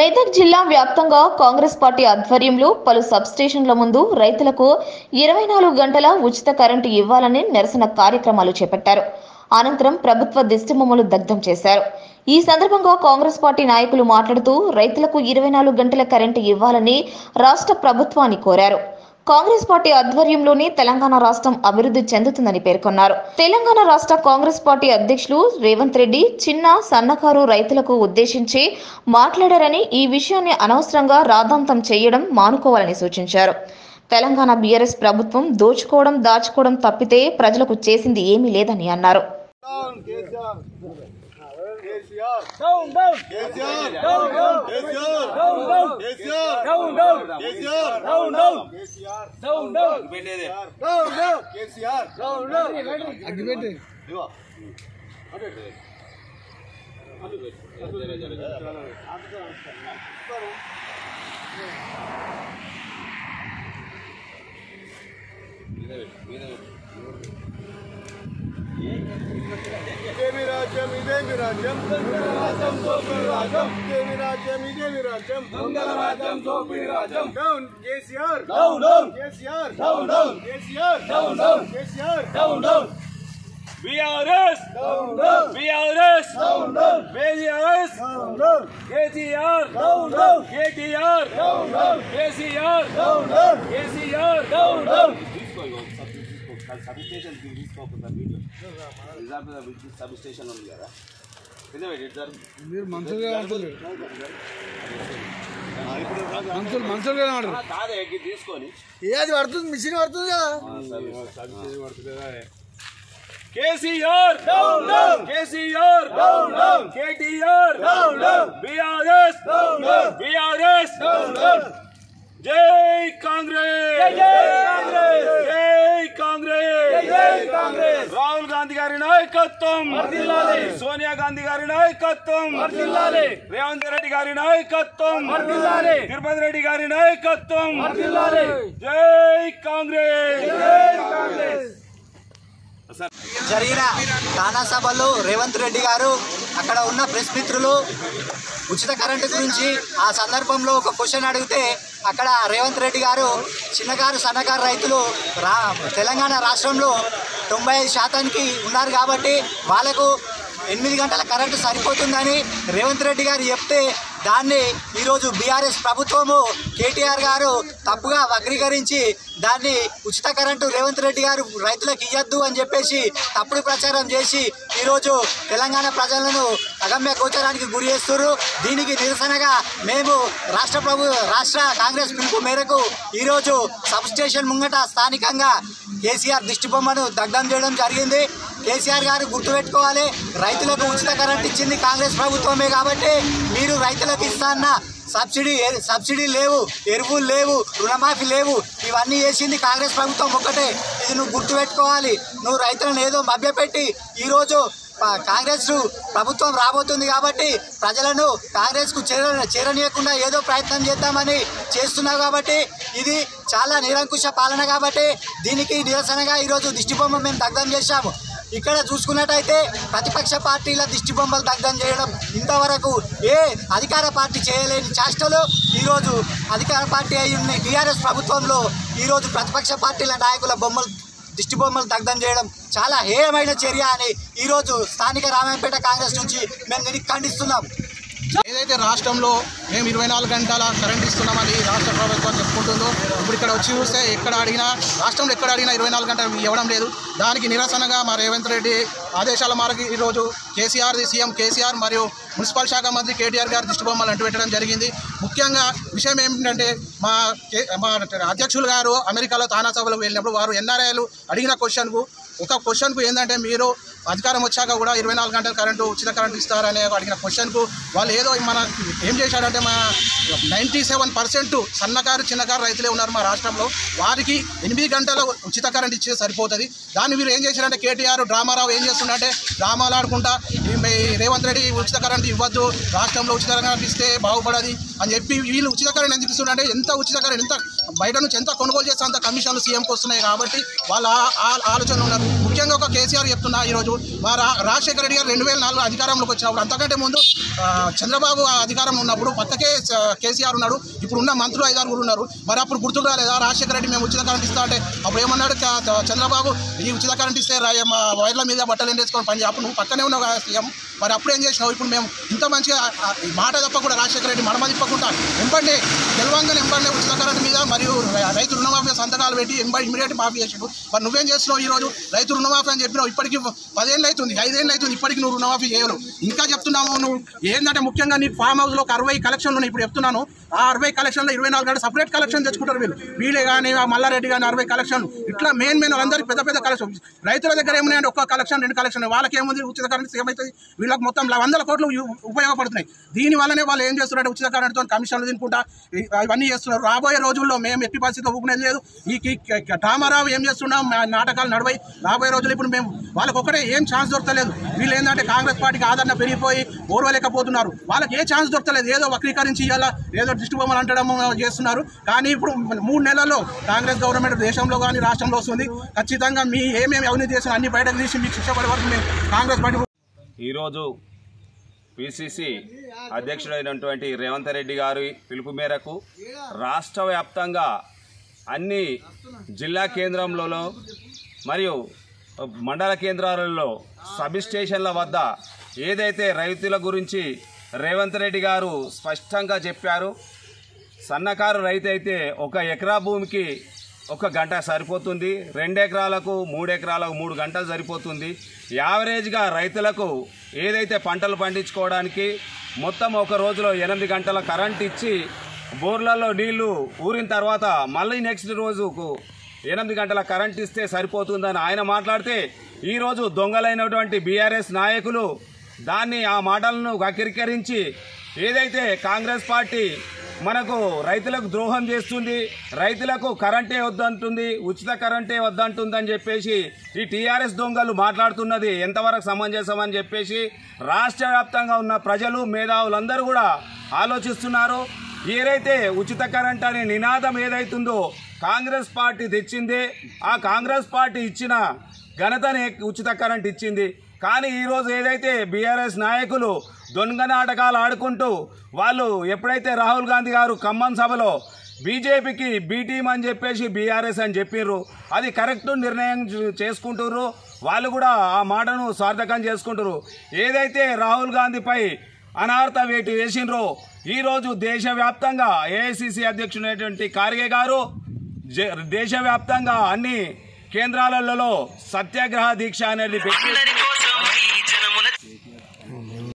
మెదక్ జిల్లా వ్యాప్తంగా కాంగ్రెస్ పార్టీ ఆధ్వర్యంలో పలు సబ్స్టేషన్ల ముందు రైతులకు ఇరవై నాలుగు గంటల ఉచిత కరెంటు ఇవ్వాలని నిరసన కార్యక్రమాలు చేపట్టారు అనంతరం ప్రభుత్వ దిష్టిబొమ్మలు దగ్ధం చేశారు ఈ సందర్భంగా కాంగ్రెస్ పార్టీ నాయకులు మాట్లాడుతూ రైతులకు ఇరవై నాలుగు గంటల కరెంటు ఇవ్వాలని రాష్ట్ర ప్రభుత్వాన్ని కోరారు కాంగ్రెస్ పార్టీ ఆధ్వర్యంలోనే తెలంగాణ రాష్ట్రం అభివృద్ధి చెందుతుందని పేర్కొన్నారు తెలంగాణ రాష్ట్ర కాంగ్రెస్ పార్టీ అధ్యక్షులు రేవంత్ రెడ్డి చిన్న సన్నకారు రైతులకు ఉద్దేశించి మాట్లాడారని ఈ విషయాన్ని అనవసరంగా రాద్ధాంతం చేయడం మానుకోవాలని సూచించారు తెలంగాణ బీఆర్ఎస్ ప్రభుత్వం దోచుకోవడం దాచుకోవడం తప్పితే ప్రజలకు చేసింది ఏమీ లేదని అన్నారు Down, KCR. KCR. Down, down, KCR. down, down, KCR. down, down, KCR. down, down, KCR. down, down, KCR. down, down, down, down. KCR. Down, down. ఇదిగో. ఇదేమి రాజ్యం ఇదేమి రాజ్యం రాజ్యం దోపిడి రాజ్యం ఇదేమి రాజ్యం ఇదేమి రాజ్యం దొంగల రాజ్యం దోపిడి రాజ్యం down KCR down down KCR down down KCR down down KCR down down BRS, down down BRS, down down BRS, down down KTR, down down KTR, down down KCR, down down KCR, down down substation తీసుకోకుండా video Nizamabad విద్యుత్ sub station ఉంది కదా కింద పెట్టి ఇటు జరుగు. మనుషులు మనుషులుగా ఆడరు ఆ, కాదే ఎక్కి తీసుకొని ఏది పడుతుంది మిషన్ పడుతుంది కదా KCR, down down KCR, down down KTR, down down BRS, down down BRS, down down జై కాంగ్రెస్ జై కాంగ్రెస్ జై కాంగ్రెస్ జై కాంగ్రెస్ రాహుల్ గాంధీ గారి నాయకత్వం వర్ధిల్లాలి. సోనియా గాంధీ గారి నాయకత్వం వర్ధిల్లాలి. రేవంత్ రెడ్డి గారి నాయకత్వం వర్ధిల్లాలి. తిరుపతి రెడ్డి గారి నాయకత్వం వర్ధిల్లాలి. జై కాంగ్రెస్ జై కాంగ్రెస్ జరిగిన తానా సభలో రేవంత్ రెడ్డి గారు అక్కడ ఉన్న ప్రెస్ మిత్రులు ఉచిత కరెంటు గురించి ఆ సందర్భంలో ఒక క్వశ్చన్ అడిగితే అక్కడ రేవంత్ రెడ్డి గారు చిన్నకారు సన్నకారు రైతులు రా తెలంగాణ రాష్ట్రంలో తొంభై ఐదు శాతానికి ఉన్నారు కాబట్టి వాళ్ళకు ఎనిమిది గంటల కరెంటు సరిపోతుందని రేవంత్ రెడ్డి గారు చెప్తే దాన్ని ఈరోజు బీఆర్ఎస్ ప్రభుత్వము కేటీఆర్ గారు తప్పుగా వక్రీకరించి దాన్ని ఉచిత కరెంటు రేవంత్ రెడ్డి గారు రైతులకు ఇవ్వద్దు అని చెప్పేసి తప్పుడు ప్రచారం చేసి ఈరోజు తెలంగాణ ప్రజలను అగమ్య గోచరానికి గురి చేస్తున్నారు దీనికి నిరసనగా మేము రాష్ట్ర ప్రభు రాష్ట్ర కాంగ్రెస్ పిలుపు మేరకు ఈరోజు సబ్ స్టేషన్ ముంగట స్థానికంగా కేసీఆర్ దిష్టిబొమ్మను దగ్ధం చేయడం జరిగింది కేసీఆర్ గారు గుర్తుపెట్టుకోవాలి రైతులకు ఉచిత కరెంట్ ఇచ్చింది కాంగ్రెస్ ప్రభుత్వమే కాబట్టి మీరు రైతులకు ఇస్తాన్న సబ్సిడీ సబ్సిడీ లేవు ఎరువులు లేవు రుణమాఫీ లేవు ఇవన్నీ చేసింది కాంగ్రెస్ ప్రభుత్వం ఒక్కటే ఇది నువ్వు గుర్తుపెట్టుకోవాలి నువ్వు రైతులను ఏదో మభ్యపెట్టి ఈరోజు ప- కాంగ్రెస్ ప్రభుత్వం రాబోతుంది కాబట్టి ప్రజలను కాంగ్రెస్ కు చేర చేరనీయకుండా ఏదో ప్రయత్నం చేద్దామని చేస్తున్నావు కాబట్టి ఇది చాలా నిరంకుశ పాలన కాబట్టి దీనికి నిరసనగా ఈరోజు దిష్టిబొమ్మ మేము దగ్ధం చేశాము ఇక్కడ చూసుకున్నట్టయితే ప్రతిపక్ష పార్టీల దిష్టి బొమ్మలు దగ్ధం చేయడం ఇంతవరకు ఏ అధికార పార్టీ చేయలేని చేష్టలు ఈరోజు అధికార పార్టీ అయి ఉన్న టీఆర్ఎస్ ప్రభుత్వంలో ఈరోజు ప్రతిపక్ష పార్టీల నాయకుల బొమ్మలు దిష్టి బొమ్మలు దగ్ధం చేయడం చాలా హేయమైన చర్య అని ఈరోజు స్థానిక రామాయంపేట కాంగ్రెస్ నుంచి మేము దీనికి ఖండిస్తున్నాం ఏదైతే రాష్ట్రంలో మేము ఇరవై నాలుగు గంటల కరెంట్ ఇస్తున్నామని రాష్ట్ర ప్రభుత్వం చెప్పుకుంటుందో ఇప్పుడు ఇక్కడ వచ్చి చూస్తే ఎక్కడ అడిగినా రాష్ట్రంలో ఎక్కడ అడిగినా ఇరవై నాలుగు గంటలు ఇవ్వడం లేదు దానికి నిరసనగా మా రేవంత్ రెడ్డి ఆదేశాల మేరకు ఈరోజు కేసీఆర్ సీఎం కేసీఆర్ మరియు మున్సిపల్ శాఖ మంత్రి కేటీఆర్ గారు దిష్టిబొమ్మలు అంటు పెట్టడం జరిగింది ముఖ్యంగా విషయం ఏమిటంటే మా కే- మా అధ్యక్షులు గారు అమెరికాలో తానా సభలకు వెళ్ళినప్పుడు వారు ఎన్ఆర్ఐలు అడిగిన క్వశ్చన్కు ఒక క్వశ్చన్కు ఏంటంటే మీరు అధికారం వచ్చాక కూడా ఇరవై నాలుగు గంటల కరెంటు ఉచిత కరెంటు ఇస్తారనే అడిగిన క్వశ్చన్కు వాళ్ళు ఏదో మన ఏం చేశాడంటే మా నైంటీ సెవెన్ పర్సెంట్ సన్నకారు చిన్నకారు రైతులే ఉన్నారు మా రాష్ట్రంలో వారికి ఎనిమిది గంటల ఉచిత కరెంట్ ఇచ్చే సరిపోతుంది దాన్ని మీరు ఏం చేశారంటే కేటీఆర్ డ్రామారావు ఏం చేస్తుందంటే డ్రామాలు ఆడుకుంటా ఈ మీ రేవంత్ రెడ్డి ఉచిత కరెంట్ ఇవ్వద్దు రాష్ట్రంలో ఉచిత కరెంట్ ఇస్తే బాగుపడది అని చెప్పి వీళ్ళు ఉచిత కరెంట్ ఎందుకు ఇస్తుందంటే ఎంత ఉచిత కరెంట్ ఎంత బయట నుంచి ఎంత కొనుగోలు చేస్తే అంత కమిషన్లు సీఎంకి వస్తున్నాయి కాబట్టి వాళ్ళ ఆ- ఆ ఆలోచన ఉన్నారు ముఖ్యంగా ఒక కేసీఆర్ చెప్తున్నా ఈరోజు మా రా రాజశేఖర రెడ్డి గారు రెండు వేల నాలుగు అధికారంలోకి వచ్చినప్పుడు అంతకంటే ముందు ఆ, చంద్రబాబు ఆ అధికారంలో ఉన్నప్పుడు పక్కకే స- కేసీఆర్ ఉన్నాడు ఇప్పుడు ఉన్న మంత్రులు ఐదారుగురు ఉన్నారు మరి అప్పుడు గుర్తుకు రాలేదా రాజశేఖర రెడ్డి మేము ఉచిత కరెంట్ ఇస్తా అంటే అప్పుడు ఏమన్నాడు చ- చ- చంద్రబాబు ఈ ఉచిత కరెంట్ ఇస్తే రా- మా వైర్ల మీద బట్టలు ఎండేసుకొని పని చేయ- అప్పుడు నువ్వు పక్కనే ఉన్నావు కదా సీఎం మరి అప్పుడు ఏం చేసినావు ఇప్పుడు మేము ఇంత మంచిగా ఆ, ఈ మాట తప్పకుండా రాజశేఖర రెడ్డి మడమ తిప్పకుండా ఎంపండి తెలవంగానే ఎంపండి ఉచిత కరెంట్ మీద మరియు ర- రైతు రుణమాఫీ సంతకాలు పెట్టి ఎంబడి ఇమీడియట్ మాఫీ చేసిండు మరి నువ్వేం చేస్తున్నావు ఈ రోజు రైతు రుణమాఫీ అని చెప్పినావు ఇప్పటికి పదేళ్ళు అవుతుంది ఐదేళ్ళు అవుతుంది ఇప్పటికి నువ్వు రుణమాఫీ చేయలేవు ఇంకా చెప్తున్నావు నువ్వు ఏంటంటే ముఖ్యంగా నీ ఫామ్ హౌస్ లో ఒక అరవై కలెక్షన్లు ఉన్నాయి ఇప్పుడు చెప్తున్నాను ఆ అరవై కలెక్షన్లో ఇరవై నాలుగు గంటలు సపరేట్ కలెక్షన్ తెచ్చుకుంటారు వీళ్ళు వీళ్ళే కానీ ఆ మల్లారెడ్డి కానీ అరవై కలెక్షన్లు ఇట్లా మెయిన్ మెయిన్ వాళ్ళందరికీ పెద్ద పెద్ద కలెక్షన్ రైతుల దగ్గర ఏమున్నాయంటే ఒక్క కలెక్షన్ రెండు కలెక్షన్ వాళ్ళకి ఏముంది ఉచిత కరెంట్ ఏమవుతుంది వీళ్ళకి మొత్తం వందల కోట్లు ఉ- ఉపయోగపడుతున్నాయి దీని వల్లనే వాళ్ళు ఏం చేస్తున్నారంటే ఉచిత కరెంట్తో కమిషన్లు తినుకుంటా ఇ- ఇవన్నీ చేస్తున్నారు రాబోయే రోజుల్లో మేము ఎట్టి పరిస్థితిలో ఊపుకునేది లేదు ఈ కి- కి- రామారావు ఏం చేస్తున్నాం మా నాటకాలు నడవై రాబోయే రోజులు ఇప్పుడు మేము వాళ్ళకి ఒకటే ఏం ఛాన్స్ దొరకలేదు వీళ్ళు ఏంటంటే కాంగ్రెస్ పార్టీకి ఆదరణ పెరిగిపోయి ఓర్వలేకపోతున్నారు వాళ్ళకి ఏ ఛాన్స్ దొరకలేదు ఏదో వక్రీకరించి ఇవ్వాలా ఏదో దిష్టి బొమ్మలు అంటడం చేస్తున్నారు కానీ ఇప్పుడు మూడు నెలల్లో కాంగ్రెస్ గవర్నమెంట్ దేశంలో కానీ రాష్ట్రంలో వస్తుంది ఖచ్చితంగా మీ ఏమేమి అవినీతి చేసిన అన్ని బయటకు తీసి మీకు శిక్ష పడే వరకు మేము కాంగ్రెస్ పార్టీ ఈరోజు పిసిసి అధ్యక్షుడైనటువంటి రేవంత్ రెడ్డి గారి పిలుపు మేరకు రాష్ట్ర వ్యాప్తంగా అన్ని జిల్లా కేంద్రంలో మరియు మండల కేంద్రాలలో సబ్ స్టేషన్ల వద్ద ఏదైతే రైతుల గురించి రేవంత్ రెడ్డి గారు స్పష్టంగా చెప్పారు సన్నకారు రైతు అయితే ఒక ఎకరా భూమికి ఒక గంట సరిపోతుంది రెండు ఎకరాలకు మూడు ఎకరాలకు మూడు గంటలు సరిపోతుంది యావరేజ్గా రైతులకు ఏదైతే పంటలు పండించుకోవడానికి మొత్తం ఒక రోజులో ఎనిమిది గంటల కరెంట్ ఇచ్చి బోర్లలో నీళ్లు ఊరిన తర్వాత మళ్ళీ నెక్స్ట్ రోజుకు ఎనిమిది గంటల కరెంట్ ఇస్తే సరిపోతుందని ఆయన మాట్లాడితే ఈరోజు దొంగలైనటువంటి బీఆర్ఎస్ నాయకులు దాన్ని ఆ మాటలను వక్రీకరించి ఏదైతే కాంగ్రెస్ పార్టీ మనకు రైతులకు ద్రోహం చేస్తుంది రైతులకు కరెంటే వద్దంటుంది ఉచిత కరెంటే వద్దంటుంది అని చెప్పేసి ఈ టీఆర్ఎస్ దొంగలు మాట్లాడుతున్నది ఎంతవరకు సమంజసం అని చెప్పేసి రాష్ట్ర వ్యాప్తంగా ఉన్న ప్రజలు మేధావులందరూ కూడా ఆలోచిస్తున్నారు ఏదైతే ఉచిత కరెంట్ అనే నినాదం ఏదైతుందో కాంగ్రెస్ పార్టీ తెచ్చిందే ఆ కాంగ్రెస్ పార్టీ ఇచ్చిన ఘనతనే ఉచిత కరెంట్ ఇచ్చింది కానీ ఈరోజు ఏదైతే బీఆర్ఎస్ నాయకులు దొంగ నాటకాలు ఆడుకుంటూ వాళ్ళు ఎప్పుడైతే రాహుల్ గాంధీ గారు ఖమ్మం సభలో బీజేపీకి బీ టీం అని చెప్పేసి బీఆర్ఎస్ అని చెప్పిర్రు అది కరెక్ట్ నిర్ణయం చే- చేసుకుంటుర్రు వాళ్ళు కూడా ఆ మాటను సార్థకం చేసుకుంటారు ఏదైతే రాహుల్ గాంధీపై అనార్థ వేటు వేసిండ్రో ఈరోజు దేశవ్యాప్తంగా ఏఐసిసి అధ్యక్షుడైనటువంటి ఖార్గే గారు జ- దేశవ్యాప్తంగా అన్ని కేంద్రాలలో సత్యాగ్రహ దీక్ష అనేది పెట్టి